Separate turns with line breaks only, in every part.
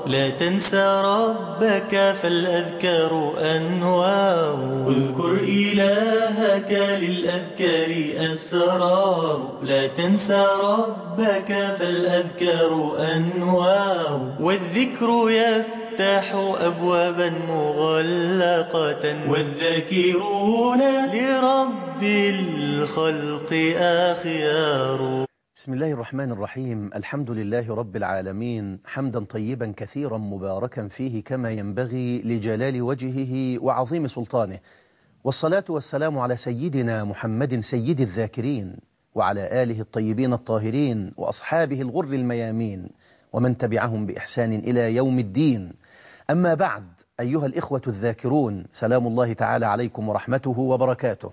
لا تنسى ربك فالأذكار أنوار اذكر إلهك للأذكار أسرار لا تنسى ربك فالأذكار أنوار والذكر يفتح أبوابا مغلقة والذاكرون لرب الخلق أخيار
بسم الله الرحمن الرحيم الحمد لله رب العالمين حمدا طيبا كثيرا مباركا فيه كما ينبغي لجلال وجهه وعظيم سلطانه والصلاة والسلام على سيدنا محمد سيد الذاكرين وعلى آله الطيبين الطاهرين وأصحابه الغر الميامين ومن تبعهم بإحسان إلى يوم الدين أما بعد أيها الإخوة الذاكرون سلام الله تعالى عليكم ورحمته وبركاته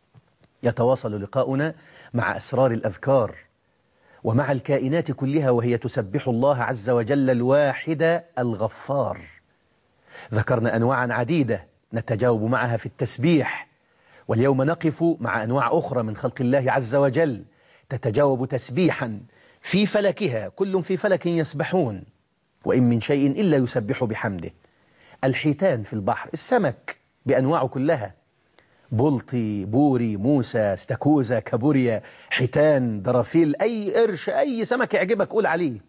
يتواصل لقاؤنا مع أسرار الأذكار ومع الكائنات كلها وهي تسبح الله عز وجل الواحد الغفار ذكرنا أنواعا عديدة نتجاوب معها في التسبيح واليوم نقف مع أنواع أخرى من خلق الله عز وجل تتجاوب تسبيحا في فلكها كل في فلك يسبحون وإن من شيء إلا يسبح بحمده الحيتان في البحر السمك بأنواعه كلها بلطي بوري موسى استاكوزا كابوريا حيتان درافيل أي قرش أي سمك يعجبك قول عليه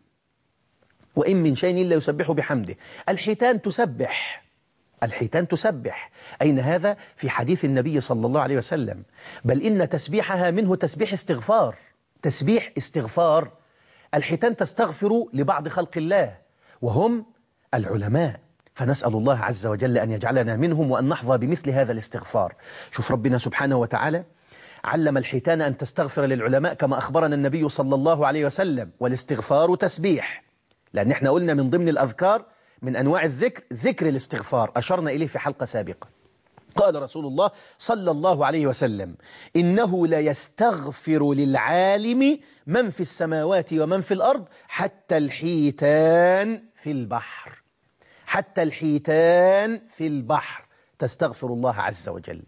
وإن من شيء إلا يسبح بحمده الحيتان تسبح الحيتان تسبح أين هذا؟ في حديث النبي صلى الله عليه وسلم بل إن تسبيحها منه تسبيح استغفار تسبيح استغفار الحيتان تستغفر لبعض خلق الله وهم العلماء فنسأل الله عز وجل أن يجعلنا منهم وأن نحظى بمثل هذا الاستغفار شوف ربنا سبحانه وتعالى علم الحيتان أن تستغفر للعلماء كما أخبرنا النبي صلى الله عليه وسلم والاستغفار تسبيح لأن احنا قلنا من ضمن الأذكار من أنواع الذكر ذكر الاستغفار أشرنا إليه في حلقة سابقة قال رسول الله صلى الله عليه وسلم إنه لا يستغفر للعالم من في السماوات ومن في الأرض حتى الحيتان في البحر حتى الحيتان في البحر تستغفر الله عز وجل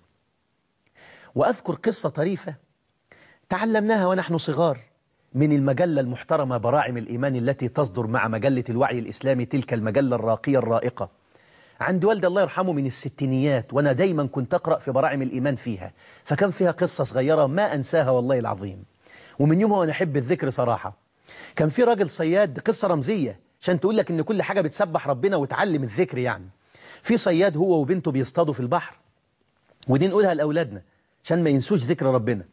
وأذكر قصة طريفة تعلمناها ونحن صغار من المجلة المحترمة براعم الإيمان التي تصدر مع مجلة الوعي الإسلامي تلك المجلة الراقية الرائقة عند والدي الله يرحمه من الستينيات وأنا دايما كنت أقرأ في براعم الإيمان فيها فكان فيها قصة صغيرة ما أنساها والله العظيم ومن يومها وأنا أحب الذكر صراحة كان في راجل صياد قصة رمزية عشان تقول لك إن كل حاجة بتسبح ربنا وتعلم الذكر يعني في صياد هو وبنته بيصطادوا في البحر ودي نقولها لأولادنا عشان ما ينسوش ذكر ربنا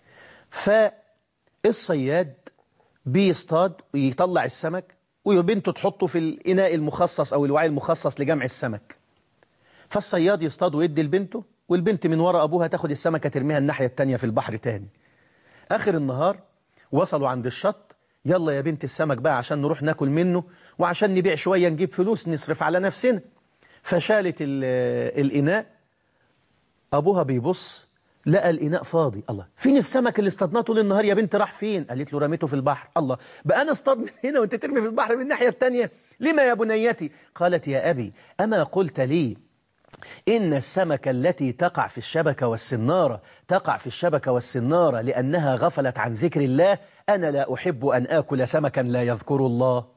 فالصياد بيصطاد ويطلع السمك وبنته تحطه في الإناء المخصص أو الوعي المخصص لجمع السمك فالصياد يصطاد ويدي لبنته والبنت من وراء أبوها تاخد السمكة ترميها الناحية التانية في البحر تاني آخر النهار وصلوا عند الشط يلا يا بنت السمك بقى عشان نروح ناكل منه وعشان نبيع شوية نجيب فلوس نصرف على نفسنا فشالت الإناء أبوها بيبص لقى الإناء فاضي الله فين السمك اللي اصطادناه طول النهار يا بنت راح فين قالت له رميته في البحر الله بقى أنا اصطاد من هنا وانت ترمي في البحر من الناحية التانية لما يا بنيتي قالت يا أبي أما قلت لي إن السمكة التي تقع في الشبكة والسنارة تقع في الشبكة والسنارة لأنها غفلت عن ذكر الله أنا لا أحب أن آكل سمكا لا يذكر الله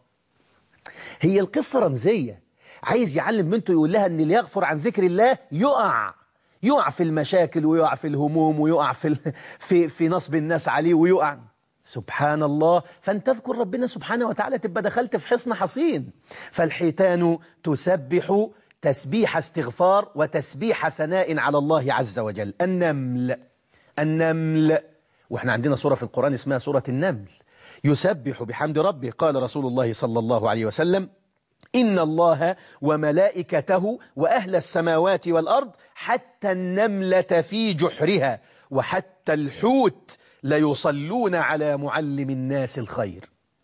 هي القصة رمزية عايز يعلم بنته يقول لها أن اللي يغفر عن ذكر الله يقع يقع في المشاكل ويقع في الهموم ويقع في في في نصب الناس عليه ويقع سبحان الله فانت تذكر ربنا سبحانه وتعالى تبقى دخلت في حصن حصين فالحيتان تسبح تسبيح استغفار وتسبيح ثناء على الله عز وجل النمل النمل واحنا عندنا سورة في القرآن اسمها سورة النمل يسبح بحمد ربه قال رسول الله صلى الله عليه وسلم إن الله وملائكته وأهل السماوات والأرض حتى النملة في جحرها وحتى الحوت ليصلون على معلم الناس الخير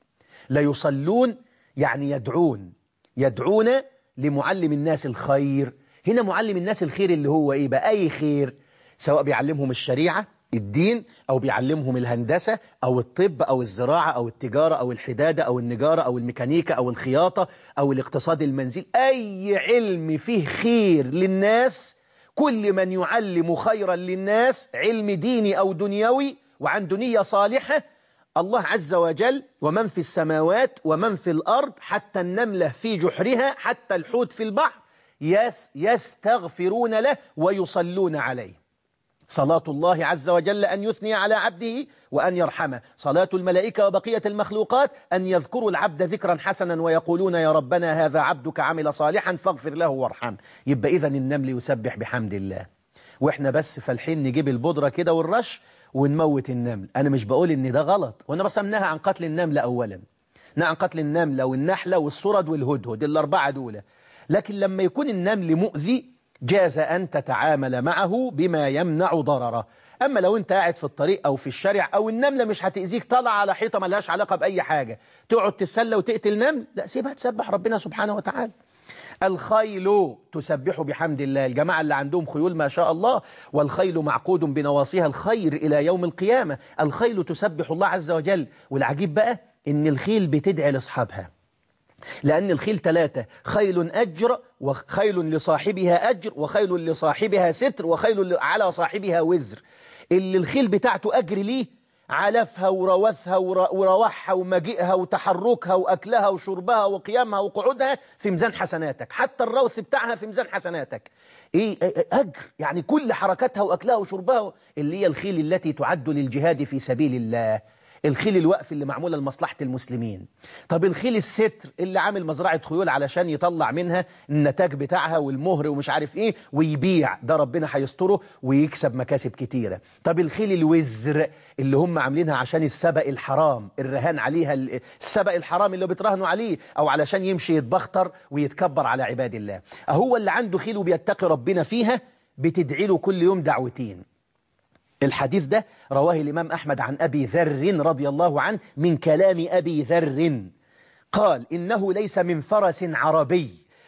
ليصلون يعني يدعون يدعون لمعلم الناس الخير هنا معلم الناس الخير اللي هو إيه بقى أي خير سواء بيعلمهم الشريعة الدين أو بيعلمهم الهندسة أو الطب أو الزراعة أو التجارة أو الحدادة أو النجارة أو الميكانيكا أو الخياطة أو الاقتصاد المنزل أي علم فيه خير للناس كل من يعلم خيرا للناس علم ديني أو دنيوي وعنده نية صالحة الله عز وجل ومن في السماوات ومن في الأرض حتى النملة في جحرها حتى الحوت في البحر يس يستغفرون له ويصلون عليه صلاة الله عز وجل أن يثني على عبده وأن يرحمه صلاة الملائكة وبقية المخلوقات أن يذكروا العبد ذكرا حسنا ويقولون يا ربنا هذا عبدك عمل صالحا فاغفر له وارحمه يبقى إذا النمل يسبح بحمد الله وإحنا بس فالحين نجيب البودرة كده والرش ونموت النمل أنا مش بقول إن ده غلط وأنا بس أمنها عن قتل النمل أولا نهى عن قتل النملة والنحلة والصرد والهدهد الأربعة دول لكن لما يكون النمل مؤذي جاز أن تتعامل معه بما يمنع ضرره أما لو أنت قاعد في الطريق أو في الشارع أو النملة مش هتأذيك طالعة على حيطة ملهاش علاقة بأي حاجة تقعد تسلى وتقتل نمل لا سيبها تسبح ربنا سبحانه وتعالى الخيل تسبح بحمد الله الجماعة اللي عندهم خيول ما شاء الله والخيل معقود بنواصيها الخير إلى يوم القيامة الخيل تسبح الله عز وجل والعجيب بقى إن الخيل بتدعي لأصحابها لأن الخيل ثلاثة خيل أجر وخيل لصاحبها أجر وخيل لصاحبها ستر وخيل على صاحبها وزر اللي الخيل بتاعته أجر ليه علفها وروثها وروحها ومجيئها وتحركها وأكلها وشربها وقيامها وقعودها في ميزان حسناتك حتى الروث بتاعها في ميزان حسناتك إيه أجر يعني كل حركاتها وأكلها وشربها اللي هي الخيل التي تعد للجهاد في سبيل الله الخيل الوقف اللي معمولة لمصلحة المسلمين طب الخيل الستر اللي عامل مزرعة خيول علشان يطلع منها النتاج بتاعها والمهر ومش عارف ايه ويبيع ده ربنا هيستره ويكسب مكاسب كتيرة طب الخيل الوزر اللي هم عاملينها عشان السبق الحرام الرهان عليها السبق الحرام اللي بتراهنوا عليه او علشان يمشي يتبختر ويتكبر على عباد الله هو اللي عنده خيل وبيتقي ربنا فيها بتدعي له كل يوم دعوتين الحديث ده رواه الإمام أحمد عن أبي ذر رضي الله عنه من كلام أبي ذر قال إنه ليس من فرس عربي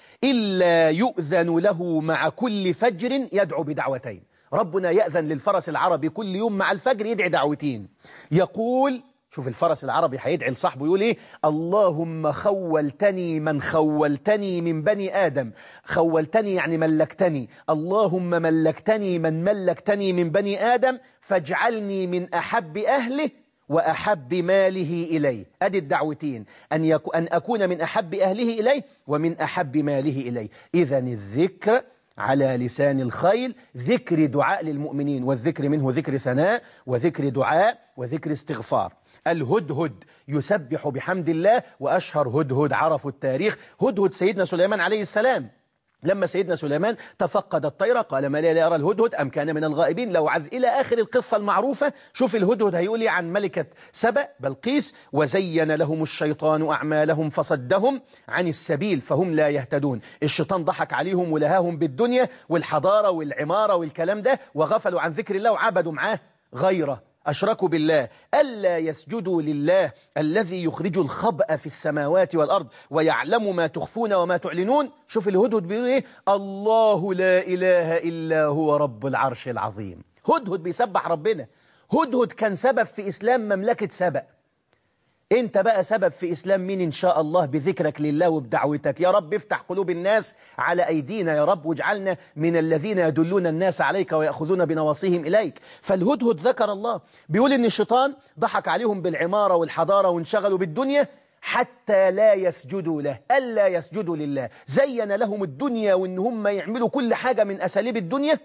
إلا يؤذن له مع كل فجر يدعو بدعوتين ربنا يأذن للفرس العربي كل يوم مع الفجر يدعي دعوتين يقول شوف الفرس العربي هيدعي لصاحبه يقول ايه اللهم خولتني من خولتني من بني آدم خولتني يعني ملكتني اللهم ملكتني من ملكتني من بني آدم فاجعلني من أحب أهله وأحب ماله إليه أدي الدعوتين أن, يكو أن أكون من أحب أهله إليه ومن أحب ماله إليه إذا الذكر على لسان الخيل ذكر دعاء للمؤمنين والذكر منه ذكر ثناء وذكر دعاء وذكر استغفار الهدهد يسبح بحمد الله وأشهر هدهد عرفوا التاريخ هدهد سيدنا سليمان عليه السلام لما سيدنا سليمان تفقد الطيرة قال ما لي لا يرى الهدهد أم كان من الغائبين لو عذ إلى آخر القصة المعروفة شوف الهدهد هيقول عن ملكة سبأ بلقيس وزين لهم الشيطان أعمالهم فصدهم عن السبيل فهم لا يهتدون الشيطان ضحك عليهم ولهاهم بالدنيا والحضارة والعمارة والكلام ده وغفلوا عن ذكر الله وعبدوا معاه غيره أشركوا بالله ألا يسجدوا لله الذي يخرج الخبأ في السماوات والأرض ويعلم ما تخفون وما تعلنون شوف الهدهد بيقول إيه الله لا إله إلا هو رب العرش العظيم هدهد بيسبح ربنا هدهد كان سبب في إسلام مملكة سبأ انت بقى سبب في إسلام مين إن شاء الله بذكرك لله وبدعوتك يا رب افتح قلوب الناس على أيدينا يا رب واجعلنا من الذين يدلون الناس عليك ويأخذون بنواصيهم إليك فالهدهد ذكر الله بيقول إن الشيطان ضحك عليهم بالعمارة والحضارة وانشغلوا بالدنيا حتى لا يسجدوا له ألا يسجدوا لله زين لهم الدنيا وإن هم يعملوا كل حاجة من أساليب الدنيا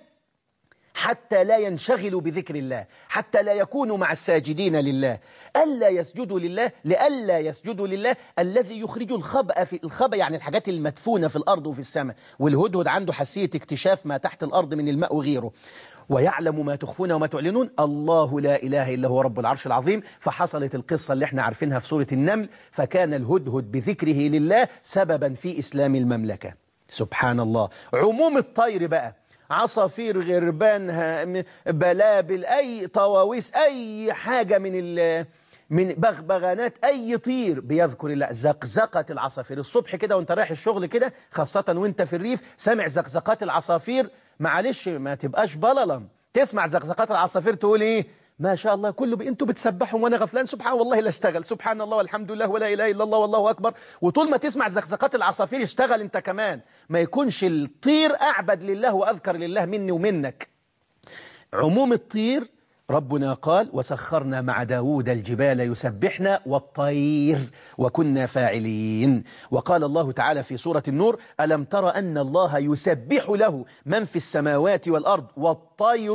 حتى لا ينشغلوا بذكر الله حتى لا يكونوا مع الساجدين لله ألا يسجدوا لله لألا يسجدوا لله الذي يخرج الخبأ في الخبأ يعني الحاجات المدفونة في الأرض وفي السماء والهدهد عنده حسية اكتشاف ما تحت الأرض من الماء وغيره ويعلم ما تخفون وما تعلنون الله لا إله إلا هو رب العرش العظيم فحصلت القصة اللي احنا عارفينها في سورة النمل فكان الهدهد بذكره لله سببا في إسلام المملكة سبحان الله عموم الطير بقى عصافير غربان بلابل أي طواويس أي حاجة من ال من بغبغانات أي طير بيذكر الله زقزقة العصافير الصبح كده وانت رايح الشغل كده خاصة وانت في الريف سامع زقزقات العصافير معلش ما تبقاش بللا تسمع زقزقات العصافير تقول ايه ما شاء الله كله ب... انتوا بتسبحوا وانا غفلان سبحان والله لا اشتغل سبحان الله والحمد لله ولا اله الا الله والله اكبر وطول ما تسمع زقزقات العصافير اشتغل انت كمان ما يكونش الطير اعبد لله واذكر لله مني ومنك عموم الطير ربنا قال وسخرنا مع داود الجبال يسبحنا والطير وكنا فاعلين وقال الله تعالى في سورة النور ألم تر أن الله يسبح له من في السماوات والأرض والطير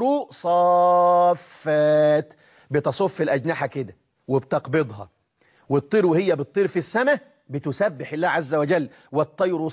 صافات بتصف الأجنحة كده وبتقبضها والطير وهي بتطير في السماء بتسبح الله عز وجل والطير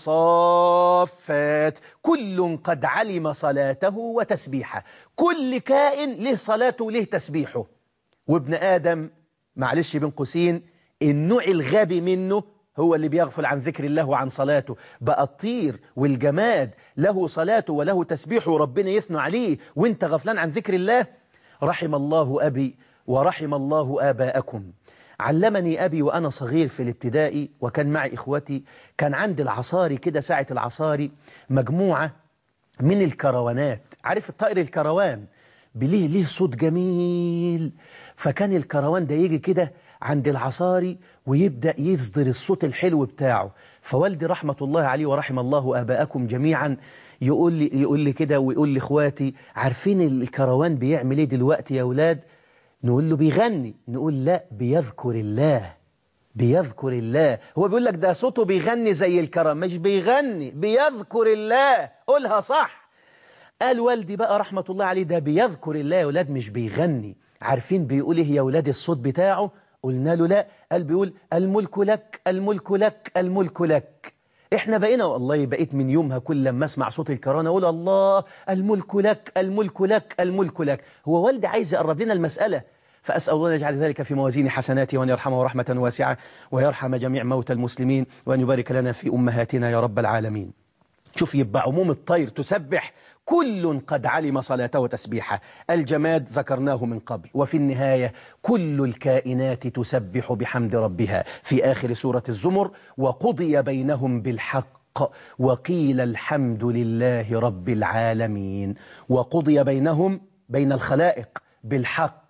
صافات كل قد علم صلاته وتسبيحه كل كائن له صلاته وله تسبيحه وابن آدم معلش بين قوسين النوع الغبي منه هو اللي بيغفل عن ذكر الله وعن صلاته بقى الطير والجماد له صلاته وله تسبيحه وربنا يثنى عليه وانت غفلان عن ذكر الله رحم الله أبي ورحم الله آباءكم علمني أبي وأنا صغير في الابتدائي وكان معي إخوتي كان عند العصاري كده ساعة العصاري مجموعة من الكروانات عارف الطائر الكروان بليه ليه صوت جميل فكان الكروان ده يجي كده عند العصاري ويبدأ يصدر الصوت الحلو بتاعه فوالدي رحمة الله عليه ورحم الله آباءكم جميعا يقول لي, يقول لي كده ويقول لإخواتي عارفين الكروان بيعمل ايه دلوقتي يا أولاد نقول له بيغني نقول لا بيذكر الله بيذكر الله هو بيقول لك ده صوته بيغني زي الكرم مش بيغني بيذكر الله قولها صح قال والدي بقى رحمة الله عليه ده بيذكر الله يا ولاد مش بيغني عارفين بيقول ايه يا ولاد الصوت بتاعه قلنا له لا قال بيقول الملك لك الملك لك الملك لك احنا بقينا والله بقيت من يومها كل لما اسمع صوت الكرانة اقول الله الملك لك الملك لك الملك لك هو والدي عايز يقرب لنا المسألة فأسأل الله أن يجعل ذلك في موازين حسناته وأن يرحمه رحمة واسعة ويرحم جميع موتى المسلمين وأن يبارك لنا في أمهاتنا يا رب العالمين شوف يبقى عموم الطير تسبح كل قد علم صلاته وتسبيحه الجماد ذكرناه من قبل وفي النهاية كل الكائنات تسبح بحمد ربها في آخر سورة الزمر وقضي بينهم بالحق وقيل الحمد لله رب العالمين وقضي بينهم بين الخلائق بالحق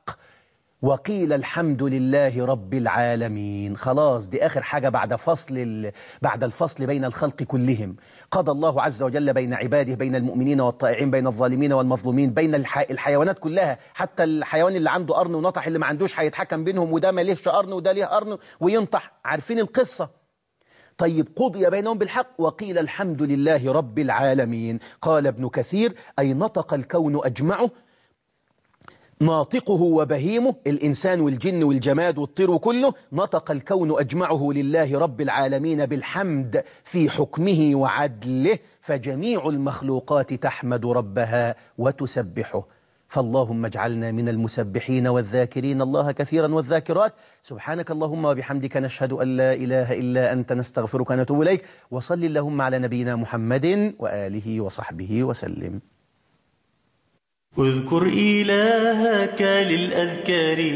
وقيل الحمد لله رب العالمين خلاص دي آخر حاجة بعد فصل ال... بعد الفصل بين الخلق كلهم قضى الله عز وجل بين عباده بين المؤمنين والطائعين بين الظالمين والمظلومين بين الح... الحيوانات كلها حتى الحيوان اللي عنده قرن ونطح اللي ما عندوش هيتحكم بينهم وده ما ليهش قرن وده ليه قرن وينطح عارفين القصة طيب قضي بينهم بالحق وقيل الحمد لله رب العالمين قال ابن كثير أي نطق الكون أجمعه ناطقه وبهيمه الإنسان والجن والجماد والطير كله نطق الكون أجمعه لله رب العالمين بالحمد في حكمه وعدله فجميع المخلوقات تحمد ربها وتسبحه فاللهم اجعلنا من المسبحين والذاكرين الله كثيرا والذاكرات سبحانك اللهم وبحمدك نشهد أن لا إله إلا أنت نستغفرك ونتوب إليك وصل اللهم على نبينا محمد وآله وصحبه وسلم
اذكر إلهك للأذكار